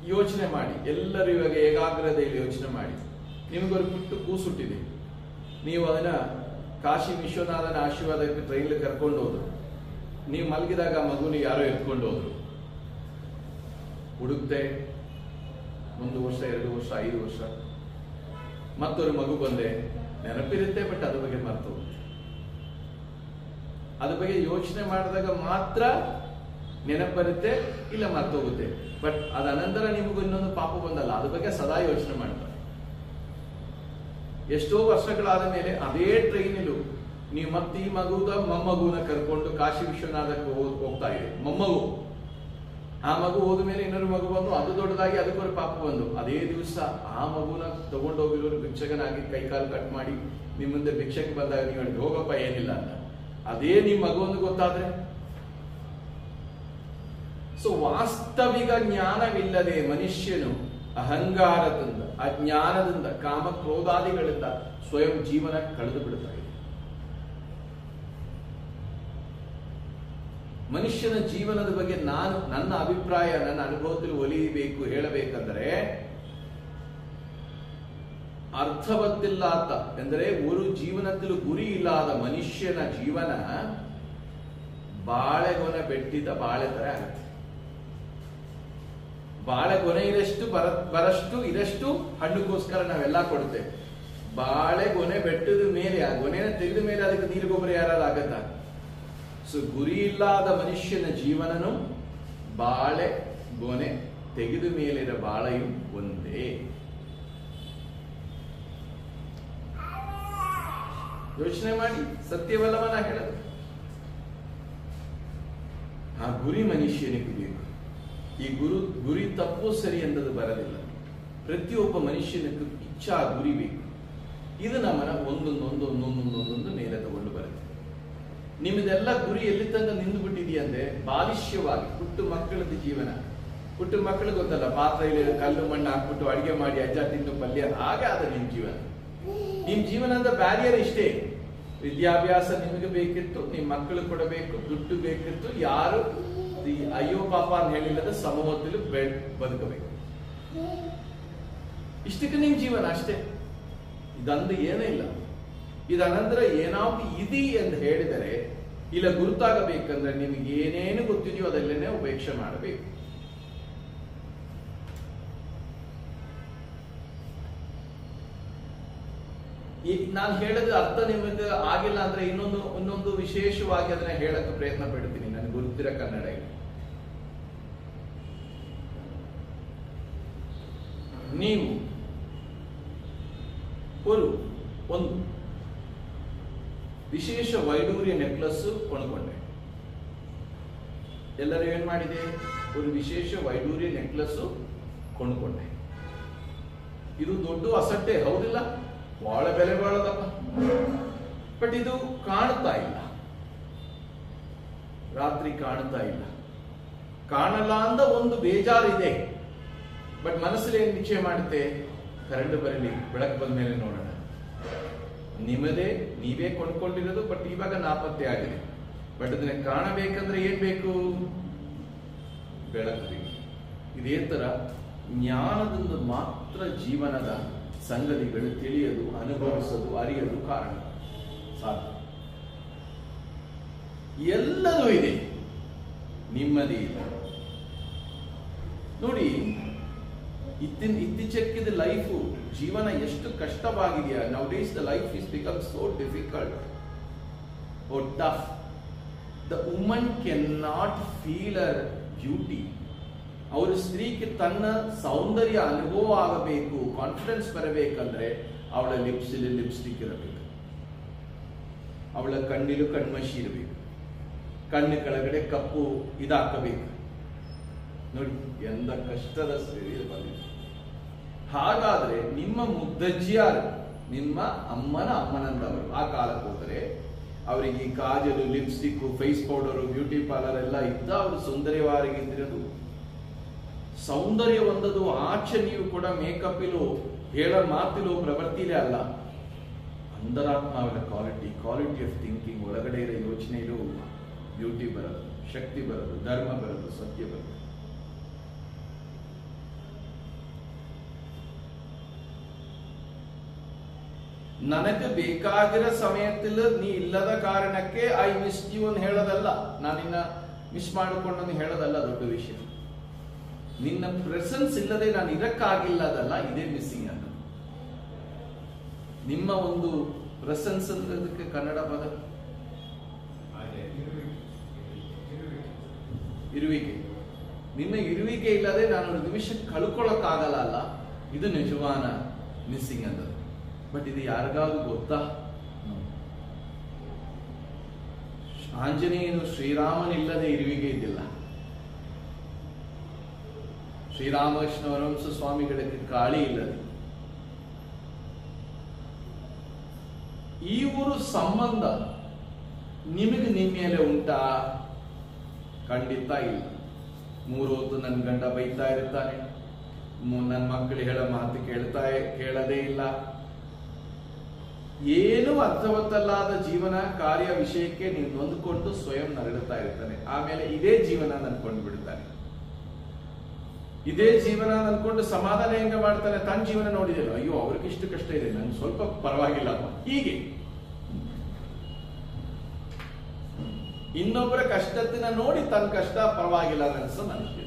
ಯೋಚನೆ ಮಾಡಿ ಎಲ್ಲರೂ ಇವಾಗ ಏಕಾಗ್ರತೆಯಲ್ಲಿ ಯೋಚನೆ ಮಾಡಿ ನಿಮಗೊಂದು ಪುಟ್ಟು ಕೂಸುಟ್ಟಿದೆ ನೀವು ಅದನ್ನ ಕಾಶಿ ವಿಶ್ವನಾಥನ ಆಶೀರ್ವಾದಕ್ಕೆ ಟ್ರೈನ್ಲಿ ಕರ್ಕೊಂಡು ಹೋದ್ರು ನೀವು ಮಲಗಿದಾಗ ಆ ಮಗುನ ಯಾರೋ ಎತ್ಕೊಂಡು ಹೋದ್ರು ಹುಡುಕ್ತೆ ಒಂದು ವರ್ಷ ಎರಡು ವರ್ಷ ಐದು ವರ್ಷ ಮತ್ತೊಂದು ಮಗು ಬಂದೆ ನೆನಪಿರುತ್ತೆ ಬಟ್ ಅದ್ರ ಬಗ್ಗೆ ಮರ್ತು ಹೋಗುತ್ತೆ. ಅದ್ರ ಬಗ್ಗೆ ಯೋಚನೆ ಮಾಡಿದಾಗ ಮಾತ್ರ ನೆನಪು ಬರುತ್ತೆ ಇಲ್ಲ ಮರ್ತೋಗುತ್ತೆ ಬಟ್ ಅದ ಅನಂತರ ನಿಮಗೂ ಇನ್ನೊಂದು ಪಾಪ ಬಂದಲ್ಲ ಅದ್ರ ಬಗ್ಗೆ ಸದಾ ಯೋಚನೆ ಮಾಡ್ತಾರೆ ಎಷ್ಟೋ ವರ್ಷಗಳಾದ ಮೇಲೆ ಅದೇ ಟ್ರೈನಲ್ಲೂ ನೀವು ಮತ್ತೆ ಈ ಮಗುದ ಮೊಮ್ಮಗುನ ಕರ್ಕೊಂಡು ಕಾಶಿ ವಿಶ್ವನಾಥಕ್ಕೆ ಹೋಗ್- ಹೋಗ್ತಾ ಇದೆ ಮೊಮ್ಮಗು ಆ ಮಗು ಹೋದ ಮೇಲೆ ಇನ್ನೊಂದು ಮಗು ಬಂದು ಅದು ದೊಡ್ಡದಾಗಿ ಅದಕ್ಕೊಂದು ಪಾಪ ಬಂದು ಅದೇ ದಿವಸ ಆ ಮಗುನ ತಗೊಂಡೋಗಿರೋರು ಭಿಕ್ಷಕನಾಗಿ ಕೈಕಾಲು ಕಟ್ ಮಾಡಿ ನಿಮ್ಮ ಮುಂದೆ ಭಿಕ್ಷಕ್ಕೆ ಬಂದಾಗ ನೀವು ಹೇಳಿದ್ರೆ, ಹೋಗಪ್ಪ ಏನಿಲ್ಲ ಅಂತ ಅದೇ ನಿಮ್ಮ ಮಗು ಒಂದು ಗೊತ್ತಾದ್ರೆ ಸೊ ವಾಸ್ತವಿಕ ಜ್ಞಾನವಿಲ್ಲದೆ ಮನುಷ್ಯನು ಅಹಂಕಾರದಿಂದ ಅಜ್ಞಾನದಿಂದ ಕಾಮ ಕ್ರೋಧಾದಿಗಳಿಂದ ಸ್ವಯಂ ಜೀವನ ಕಳೆದು ಬಿಡ್ತಾ ಇದೆ ಮನುಷ್ಯನ ಜೀವನದ ಬಗ್ಗೆ ನಾನು ನನ್ನ ಅಭಿಪ್ರಾಯ ನನ್ನ ಅನುಭವದಲ್ಲಿ ಒಲಿಯಬೇಕು ಹೇಳಬೇಕಂದ್ರೆ ಅರ್ಥವತ್ತಿಲ್ಲಾತ ಎಂದರೆ ಒಂದು ಜೀವನದಲ್ಲೂ ಗುರಿ ಇಲ್ಲದ ಮನುಷ್ಯನ ಜೀವನ ಬಾಳೆಗೊನೆ ಬೆಟ್ಟಿದ ಬಾಳೆ ತರ ಆಗುತ್ತೆ ಬಾಳೆಗೊನೆ ಇರಷ್ಟು ಬರ ಬರಷ್ಟು ಇದಷ್ಟು ಹಣ್ಣುಗೋಸ್ಕರ ನಾವೆಲ್ಲ ಕೊಡ್ತೇವೆ ಬಾಳೆಗೊನೆ ಬೆಟ್ಟದ ಮೇಲೆ ಆ ಗೊನೆನ ತೆಗೆದ ಮೇಲೆ ಅದಕ್ಕೆ ನೀರು ಗೊಬ್ಬರ ಯಾರಾದ್ರು ಆಗತ್ತ ಸೊ ಗುರಿ ಇಲ್ಲದ ಮನುಷ್ಯನ ಜೀವನನು ಬಾಳೆ ಗೊನೆ ತೆಗೆದ ಮೇಲಿನ ಬಾಳೆಯು ಒಂದೇ ಯೋಚನೆ ಮಾಡಿ ಸತ್ಯವಲ್ಲವ ನಾ ಹೇಳೋದು ಆ ಗುರಿ ಮನುಷ್ಯನಿಗೆ ಬೇಕು ಈ ಗುರು ಗುರಿ ತಪ್ಪು ಸರಿ ಎಂದದು ಬರಲಿಲ್ಲ ಪ್ರತಿಯೊಬ್ಬ ಮನುಷ್ಯನಿಗೂ ಇಚ್ಛಾ ಗುರಿ ಬೇಕು ಇದು ನಮ್ಮನ್ನ ಒಂದೊಂದು ಒಂದೊಂದು ಒಂದೊಂದು ಒಂದೊಂದು ಮೇಲೆ ತಗೊಂಡು ಬರುತ್ತೆ ನಿಮ್ಮದೆಲ್ಲ ಗುರಿ ಎಲ್ಲಿ ತನಕ ನಿಂದು ಬಿಟ್ಟಿದೆಯಂದ್ರೆ ಬಾಲಿಷ್ಯವಾಗಿ ಪುಟ್ಟು ಮಕ್ಕಳದ ಜೀವನ ಪುಟ್ಟು ಮಕ್ಕಳು ಗೊತ್ತಲ್ಲ ಪಾತ್ರೆಯಲ್ಲಿ ಕಲ್ಲು ಮಣ್ಣು ಹಾಕ್ಬಿಟ್ಟು ಅಡಿಗೆ ಮಾಡಿ ಅಜ್ಜ ತಿಂದು ಪಲ್ಯ ಹಾಗೆ ಅದ ನಿಮ್ ಜೀವನ ನಿಮ್ ಜೀವನದ ಬ್ಯಾರಿಯರ್ ಇಷ್ಟೇ ವಿದ್ಯಾಭ್ಯಾಸ ನಿಮಗೆ ಬೇಕಿತ್ತು ನಿಮ್ ಮಕ್ಕಳು ಕೊಡಬೇಕು ದುಡ್ಡು ಬೇಕಿತ್ತು ಯಾರು ಈ ಅಯ್ಯೋ ಪಾಪ ಅಂತ ಹೇಳಿಲ್ಲದ ಸಮೂಹದಲ್ಲಿ ಬೆಳ್ ಬದುಕಬೇಕು ಇಷ್ಟಕ್ಕೆ ನಿಮ್ ಜೀವನ ಅಷ್ಟೇ ಇದಂದು ಏನೇ ಇಲ್ಲ ಇದನಂತರ ಏನಾದ್ರು ಇದೆ ಎಂದು ಹೇಳಿದರೆ ಇಲ್ಲ ಗುರುತಾಗಬೇಕಂದ್ರೆ ನಿಮಗೆ ಏನೇನು ಗೊತ್ತಿದೆಯೋ ಅದೆಲ್ಲನೇ ಉಪೇಕ್ಷೆ ಮಾಡಬೇಕು ಈ ನಾನು ಹೇಳಿದ ಅರ್ಥ ನಿಮಗೆ ಆಗಿಲ್ಲ ಅಂದ್ರೆ ಇನ್ನೊಂದು ಇನ್ನೊಂದು ವಿಶೇಷವಾಗಿ ಅದನ್ನ ಹೇಳಕ್ಕೆ ಪ್ರಯತ್ನ ಪಡ್ತೀನಿ ನನಗೆ ಗುರುತಿರ ಕನ್ನಡ ಇಲ್ಲಿ. ನೀವು ಒಂದು ಒಂದು ವಿಶೇಷ ವೈಡೂರ್ಯ ನೆಕ್ಲೆಸ್ ಕೊಂಡ್ಕೊಂಡೆ ಎಲ್ಲರೂ ಏನ್ ಮಾಡಿದೆ ಒಂದು ವಿಶೇಷ ವೈಡೂರ್ಯ ನೆಕ್ಲೆಸ್ ಕೊಂಡ್ಕೊಂಡೆ ಇದು ದೊಡ್ಡ ಅಸಟ್ಟೆ ಹೌದಿಲ್ಲ ಬಹಳ ಬೆಲೆ ಬಾಳದಪ್ಪ ಬಟ್ ಇದು ಕಾಣ್ತಾ ಇಲ್ಲ ರಾತ್ರಿ ಕಾಣ್ತಾ ಇಲ್ಲ ಕಾಣಲ್ಲ ಅಂದ ಒಂದು ಬೇಜಾರಿದೆ ಬಟ್ ಮನಸ್ಸಲ್ಲಿ ಏನ್ ನಿಶ್ಚಯ ಮಾಡುತ್ತೆ ಕರೆಂಟ್ ಬರಲಿ ಬೆಳಕು ಬಂದ ಮೇಲೆ ನೋಡೋಣ ನಿಮ್ಮದೇ ನೀವೇ ಕೊಂಡ್ಕೊಂಡಿರೋದು ಬಟ್ ಇವಾಗ ನಾಪತ್ತೆ ಆಗಿದೆ ಬಟ್ ಅದನ್ನ ಕಾಣಬೇಕಂದ್ರೆ ಏನ್ ಬೇಕು ಬೆಳಕು ಬೇಕು ಇದೇ ತರ ಜ್ಞಾನದಿಂದ ಮಾತ್ರ ಜೀವನದ ಸಂಗತಿಗಳು ತಿಳಿಯದು ಅನುಭವಿಸೋದು ಅರಿಯಲು ಕಾರಣ ಸಾಧ್ಯ ಎಲ್ಲದೂ ಇದೆ ನಿಮ್ಮದೇ ಇಲ್ಲ ನೋಡಿ ಇತ್ತಿನ ಇತ್ತೀಚೆಕ್ಕಿದ ಲೈಫು ಜೀವನ ಎಷ್ಟು ಕಷ್ಟವಾಗಿದೆಯಾ now days the life is become so difficult oh tough the woman can not feel our beauty ಅವರು ಸ್ತ್ರೀಗೆ ತನ್ನ ಸೌಂದರ್ಯ ಅನುಭವ ಆಗಬೇಕು ಕಾನ್ಫಿಡೆನ್ಸ್ ಬರಬೇಕಂದ್ರೆ ಅವಳ ಲಿಪ್ಸಲ್ಲಿ ಲಿಪ್ಸ್ಟಿಕ್ ಇರಬೇಕು ಅವಳ ಕಣ್ಣಿಲು ಕಣ್ಮಶಿ ಇರಬೇಕು ಕಣ್ಣು ಕೆಳಗಡೆ ಕಪ್ಪು ಇದಾಕಬೇಕು ನೋಡಿ ಎಂದ ಕಷ್ಟದ ಸ್ಥಿತಿ ಬಂದಿದೆ ಹಾಗಾದ್ರೆ ನಿಮ್ಮ ಮುದ್ದಜ್ಜಿಯಾರು ನಿಮ್ಮ ಅಮ್ಮನ ಅಮ್ಮನಂದವರು ಆ ಕಾಲಕ್ಕೆ ಹೋದರೆ ಅವರಿಗೆ ಈ ಕಾಜಲು lipstick face powder beauty parlour ಎಲ್ಲ ಇದ್ದ ಅವರು ಸುಂದರವಾಗಿದ್ದಿರೋದು ಸೌಂದರ್ಯ ಒಂದದು ಆಚೆ ನೀವು ಕೂಡ ಮೇಕಪ್ ಇಲು ಹೇಳ ಮಾತಿಲು ಪ್ರವೃತ್ತಿಲೇ ಅಲ್ಲ ಅಂತರಾತ್ಮ ಅವರ ಕ್ವಾಲಿಟಿ ಕ್ವಾಲಿಟಿ ಆಫ್ ಥಿಂಕಿಂಗ್ ಒಳಗಡೆ ಇರೋ ಯೋಚನೆಯಲ್ಲೂ ಬ್ಯೂಟಿ ಬರೋದು ಶಕ್ತಿ ಬರೋದು ಧರ್ಮ ಬರೋದು ಸತ್ಯ ಬರೋದು ನನಗೆ ಬೇಕಾಗಿರೋ ಸಮಯದಲ್ಲಿ ನೀ ಇಲ್ಲದ ಕಾರಣಕ್ಕೆ ಐ ಮಿಸ್ ಯು ಅಂತ ಹೇಳೋದಲ್ಲ ನಾನಿನ್ನ ಮಿಸ್ ಮಾಡಿಕೊಂಡು ಹೇಳೋದಲ್ಲ ದೊಡ್ಡ ವಿಷಯ ನಿನ್ನ ಪ್ರೆಸೆನ್ಸ್ ಇಲ್ಲದೆ ನಾನು ಇರಕ್ಕಾಗಿಲ್ಲದಲ್ಲ ಇದೇ ಮಿಸ್ಸಿಂಗ್ ಅಂತ ನಿಮ್ಮ ಒಂದು ಪ್ರೆಸೆನ್ಸ್ ಅನ್ನೋದಕ್ಕೆ ಕನ್ನಡ ಪದ ಇರುವಿಕೆ ನಿನ್ನ ಇರುವಿಕೆ ಇಲ್ಲದೆ ನಾನು ಒಂದು ನಿಮಿಷ ಕಳ್ಕೊಳ್ಳೋಕ್ಕಾಗಲ್ಲ ಅಲ್ಲ ಇದು ನಿಜವಾನ ಮಿಸ್ಸಿಂಗ್ ಅಂತ ಬಟ್ ಇದು ಯಾರಿಗಾದ್ರೂ ಗೊತ್ತಾ ಆಂಜನೇಯನು ಶ್ರೀರಾಮನಿಲ್ಲದೆ ಇರುವಿಕೆ ಇದ್ದಿಲ್ಲ ಶ್ರೀರಾಮಕೃಷ್ಣ ವರವಂಶ ಸ್ವಾಮಿಗಳಿಗೆ ಕಾಳಿ ಇಲ್ಲದೆ ಈ ಊರು ಸಂಬಂಧ ನಿಮಗೆ ನಿಮ್ಮ ಮೇಲೆ ಉಂಟಾ ಖಂಡಿತ ಇಲ್ಲ ಮೂರು ಹೊತ್ತು ನನ್ನ ಗಂಡ ಬೈತಾ ಇರ್ತಾನೆ ನನ್ನ ಮಕ್ಕಳು ಹೇಳೋ ಮಾತು ಕೇಳ್ತಾ ಕೇಳದೇ ಇಲ್ಲ ಏನು ಅರ್ಥವತ್ತಲ್ಲಾದ ಜೀವನ ಕಾರ್ಯ ವಿಷಯಕ್ಕೆ ನೀವು ನೊಂದ್ಕೊಂಡು ಸ್ವಯಂ ನರಳುತ್ತಾ ಇರ್ತಾನೆ ಆಮೇಲೆ ಇದೇ ಜೀವನ ನನ್ಕೊಂಡು ಬಿಡ್ತಾನೆ ಇದೇ ಜೀವನ ಅನ್ಕೊಂಡು ಸಮಾಧಾನ ಹೆಂಗ ಮಾಡ್ತಾನೆ ತನ್ನ ಜೀವನ ನೋಡಿದಿಲ್ಲ ಅಯ್ಯೋ ಅವ್ರಿಗೆ ಇಷ್ಟು ಕಷ್ಟ ಇದೆ ನನ್ಗೆ ಸ್ವಲ್ಪ ಪರವಾಗಿಲ್ಲ ಹೀಗೆ ಇನ್ನೊಬ್ಬರ ಕಷ್ಟத்திನ ನೋಡಿ ತನ್ನ ಕಷ್ಟ ಪರವಾಗಿಲ್ಲ ಅನ್ಸೋ ಮನುಷ್ಯ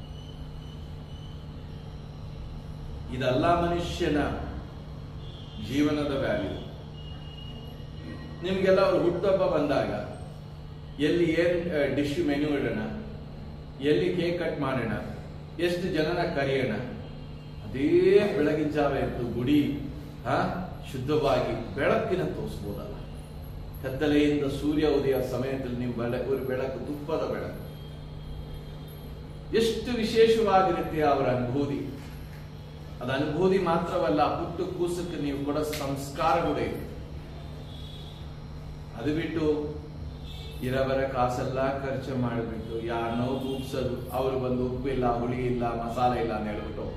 ಇದೆಲ್ಲ ಮನುಷ್ಯನ ಜೀವನದ ವ್ಯಾಲ್ಯೂ ನಿಮ್ಗೆಲ್ಲ ಅವ್ರು ಹುಟ್ಟುಹಬ್ಬ ಬಂದಾಗ ಎಲ್ಲಿ ಏನ್ ಡಿಶ್ ಮೆನ್ಯೂ ಇಡೋಣ ಎಲ್ಲಿ ಕೇಕ್ ಕಟ್ ಮಾಡೋಣ ಎಷ್ಟು ಜನನ ಕರೆಯೋಣ ಅದೇ ಬೆಳಗಿನ ಜಾವ ಎದ್ದು ಗುಡಿ ಹಾ ಶುದ್ಧವಾಗಿ ಬೆಳಕಿನ ತೋರಿಸ್ಬೋದಲ್ಲ ಕತ್ತಲೆಯಿಂದ ಸೂರ್ಯ ಉದಯ ಸಮಯದಲ್ಲಿ ನೀವು ಬೆಳ ഒരു ಬೆಳಕು ತುಪ್ಪದ ಬೆಳಕು ಎಷ್ಟು ವಿಶೇಷವಾಗಿರುತ್ತೆ ಅವರ ಅನುಭೂತಿ ಅದು ಅನುಭೂತಿ ಮಾತ್ರವಲ್ಲ ಪುಟ್ಟು ಕೂಸಕ್ಕೆ ನೀವು ಕೊಡೋ ಸಂಸ್ಕಾರ ಕೂಡ ಇದೆ ಅದು ಬಿಟ್ಟು ಇರಬರ ಕಾಸೆಲ್ಲ ಖರ್ಚು ಮಾಡಿಬಿಟ್ಟು ಯಾರನ್ನೋ ಕೂಗ್ಸೋದು ಅವರು ಬಂದು ಉಪ್ಪು ಇಲ್ಲ ಹುಳಿ ಇಲ್ಲ ಮಸಾಲೆ ಇಲ್ಲ ಅಂತ ಹೇಳ್ಬಿಟ್ಟು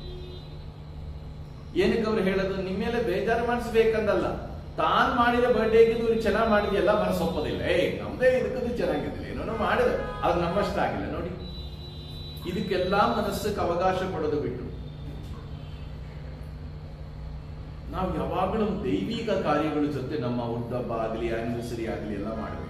ಏನಕ್ಕೆ ಅವ್ರು ಹೇಳೋದು ನಿಮ್ಮ ಮೇಲೆ ಬೇಜಾರು ಮಾಡಿಸ್ಬೇಕಂದಲ್ಲ ತಾನ್ ಮಾಡಿದ ಬರ್ಡೇಗೆ ಇವ್ರು ಚೆನ್ನಾಗಿ ಮಾಡಿದ್ಯಲ್ಲ ಮನಸ್ಸೊಪ್ಪೋದಿಲ್ಲ ಏ ನಮ್ದೇ ಇದಕ್ಕದು ಚೆನ್ನಾಗಿದ್ದಿಲ್ಲ ಏನೋ ಮಾಡಿದ ಅದು ನಮ್ಮಷ್ಟಾಗಿಲ್ಲ ನೋಡಿ ಇದಕ್ಕೆಲ್ಲ ಮನಸ್ಸಕ್ಕೆ ಅವಕಾಶ ಕೊಡೋದು ಬಿಟ್ಟು ನಾವು ಯಾವಾಗಲೂ ದೈವಿಕ ಕಾರ್ಯಗಳ ಜೊತೆ ನಮ್ಮ ಹುಟ್ಟಹಬ್ಬ ಆಗಲಿ ಆನಿವರ್ಸರಿ ಆಗಲಿ ಎಲ್ಲ ಮಾಡಬೇಕು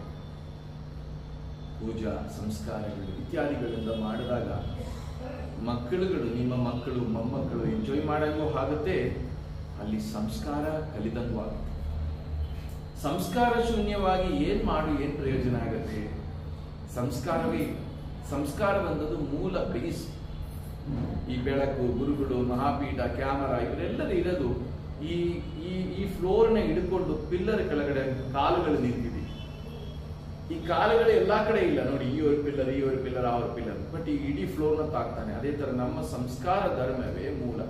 ಪೂಜಾ ಸಂಸ್ಕಾರಗಳು ಇತ್ಯಾದಿಗಳಿಂದ ಮಾಡಿದಾಗ ಮಕ್ಕಳುಗಳು ನಿಮ್ಮ ಮಕ್ಕಳು ಮೊಮ್ಮಕ್ಕಳು ಎಂಜಾಯ್ ಮಾಡಂಗೂ ಆಗುತ್ತೆ ಅಲ್ಲಿ ಸಂಸ್ಕಾರ ಕಲಿದಂಗೂ ಆಗುತ್ತೆ ಸಂಸ್ಕಾರ ಶೂನ್ಯವಾಗಿ ಏನ್ ಮಾಡು ಏನ್ ಪ್ರಯೋಜನ ಆಗುತ್ತೆ ಸಂಸ್ಕಾರವೇ ಇಲ್ಲ. ಸಂಸ್ಕಾರ ಬಂದದ್ದು ಮೂಲ ಬೇಸ್ ಈ ಬೆಳಕು ಗುರುಗಳು ಮಹಾಪೀಠ ಕ್ಯಾಮರಾ ಇವರೆಲ್ಲರೂ ಇರೋದು ಈ ಈ ಈ ಫ್ಲೋರ್ನ ಹಿಡ್ಕೊಂಡು ಪಿಲ್ಲರ್ ಕೆಳಗಡೆ ಕಾಲುಗಳು ನಿಂತಿದೆ ಈ ಕಾಲುಗಳು ಎಲ್ಲಾ ಕಡೆ ಇಲ್ಲ ನೋಡಿ ಈ ಒಂದು ಪಿಲ್ಲರ್ ಈ ಒಂದು ಪಿಲ್ಲರ್ ಆ ಒಂದು ಪಿಲ್ಲರ್ ಬಟ್ ಈ ಇಡೀ ಫ್ಲೋರ್ನ ತಾಕ್ತಾನೆ ಅದೇ ತರ ನಮ್ಮ ಸಂಸ್ಕಾರ ಧರ್ಮವೇ ಮೂಲ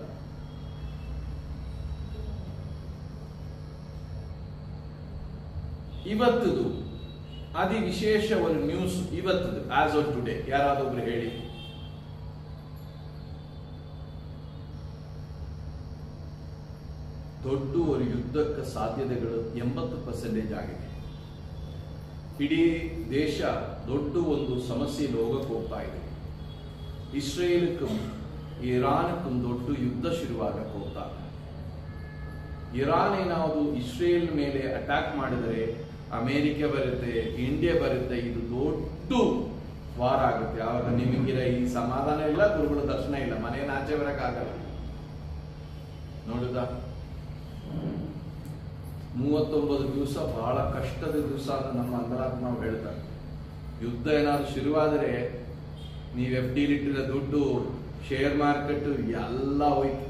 ಇವತ್ತದು ಅತಿ ವಿಶೇಷ ಒಂದು ನ್ಯೂಸ್ ಇವತ್ತದು ಆಸ್ ಆಫ್ ಟುಡೇ ಯಾರಾದೊಬ್ರು ಹೇಳಿ ದೊಡ್ಡ ಒಂದು ಯುದ್ಧಕ್ಕೆ ಸಾಧ್ಯತೆಗಳು ಎಂಬತ್ತು ಪರ್ಸೆಂಟೇಜ್ ಆಗಿದೆ ಇಡೀ ದೇಶ ದೊಡ್ಡ ಒಂದು ಸಮಸ್ಯೆಯಲ್ಲಿ ಹೋಗಕ್ಕೆ ಹೋಗ್ತಾ ಇದೆ ಇಸ್ರೇಲ್ಕ್ಕೂ ಇರಾನ್ಕ್ಕೂ ದೊಡ್ಡ ಯುದ್ಧ ಶುರುವಾಗಕ್ಕೆ ಹೋಗ್ತಾ ಇದೆ ಇರಾನ್ ಏನಾವುದು ಇಸ್ರೇಲ್ ಮೇಲೆ ಅಟ್ಯಾಕ್ ಮಾಡಿದರೆ ಅಮೆರಿಕ ಬರುತ್ತೆ ಇಂಡಿಯಾ ಬರುತ್ತೆ ಇದು ದೊಡ್ಡ ವಾರ ಆಗುತ್ತೆ ಆವಾಗ ನಿಮಗಿರ ಈ ಸಮಾಧಾನ ಇಲ್ಲ ಗುರುಗಳ ದರ್ಶನ ಇಲ್ಲ ಮನೆಯನ್ನು ಆಚೆ ಬರಕ್ಕಾಗಲ್ಲ ನೋಡುದಾ ಮೂವತ್ತೊಂಬತ್ತು ದಿವಸ ಬಹಳ ಕಷ್ಟದ ದಿವಸ ಅಂತ ನಮ್ಮ ಅಂತರಾತ್ಮ ನಾವು ಹೇಳ್ತಾರೆ ಯುದ್ಧ ಏನಾದ್ರು ಶುರುವಾದರೆ ನೀವು ಎಫ್ ಡಿ ಇಟ್ಟಿರೋ ದುಡ್ಡು ಶೇರ್ ಮಾರ್ಕೆಟ್ ಎಲ್ಲ ಹೋಯ್ತು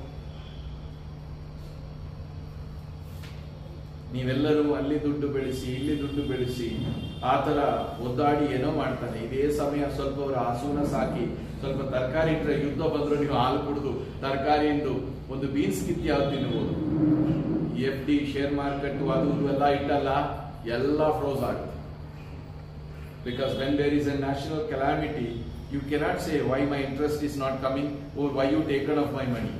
ನೀವೆಲ್ಲರೂ ಅಲ್ಲಿ ದುಡ್ಡು ಬೆಳೆಸಿ ಇಲ್ಲಿ ದುಡ್ಡು ಬೆಳೆಸಿ ಆ ತರ ಒದ್ದಾಡಿ ಏನೋ ಮಾಡ್ತಾರೆ ಇದೇ ಸಮಯ ಸ್ವಲ್ಪ ಅವರು ಹಸುನ ಸಾಕಿ ಸ್ವಲ್ಪ ತರಕಾರಿ ಇಟ್ಟರೆ ಯುದ್ಧ ಬಂದ್ರು ನೀವು ಹಾಲು ಕುಡಿದು ತರಕಾರಿಯಿಂದ ಒಂದು ಬೀನ್ಸ್ ಕಿತ್ತಿ ಯಾವ್ದು ತಿನ್ಬೋದು ಎಫ್ ಡಿ ಶೇರ್ ಮಾರ್ಕೆಟ್ ಅದು ಇದು ಎಲ್ಲ ಇಟ್ಟಲ್ಲ ಎಲ್ಲ ಫ್ರೋಸ್ ಆಗುತ್ತೆ because when there is a national calamity you cannot say why my interest is not coming or why you taken of my money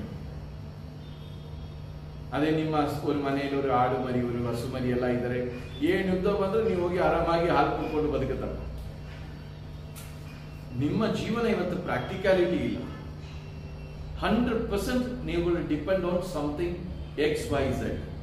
ಅದೇ ನಿಮ್ಮ ಒಂದು ಮನೆಯಲ್ಲಿ ಒಂದು ಆಡು ಮರಿ ಒಂದು ಹಸು ಮರಿ ಎಲ್ಲ ಇದ್ದಾರೆ ಏನ್ ಯುದ್ಧ ಬಂದ್ರೆ ನೀವು ಹೋಗಿ ಆರಾಮಾಗಿ ಹಾಲು ಕುಡ್ಕೊಂಡು ಬದುಕುತ್ತಾರೆ ನಿಮ್ಮ ಜೀವನ ಇವತ್ತು ಪ್ರಾಕ್ಟಿಕಾಲಿಟಿ ಇಲ್ಲ ಹಂಡ್ರೆಡ್ ಪರ್ಸೆಂಟ್ ನೀವು depend on something X Y Z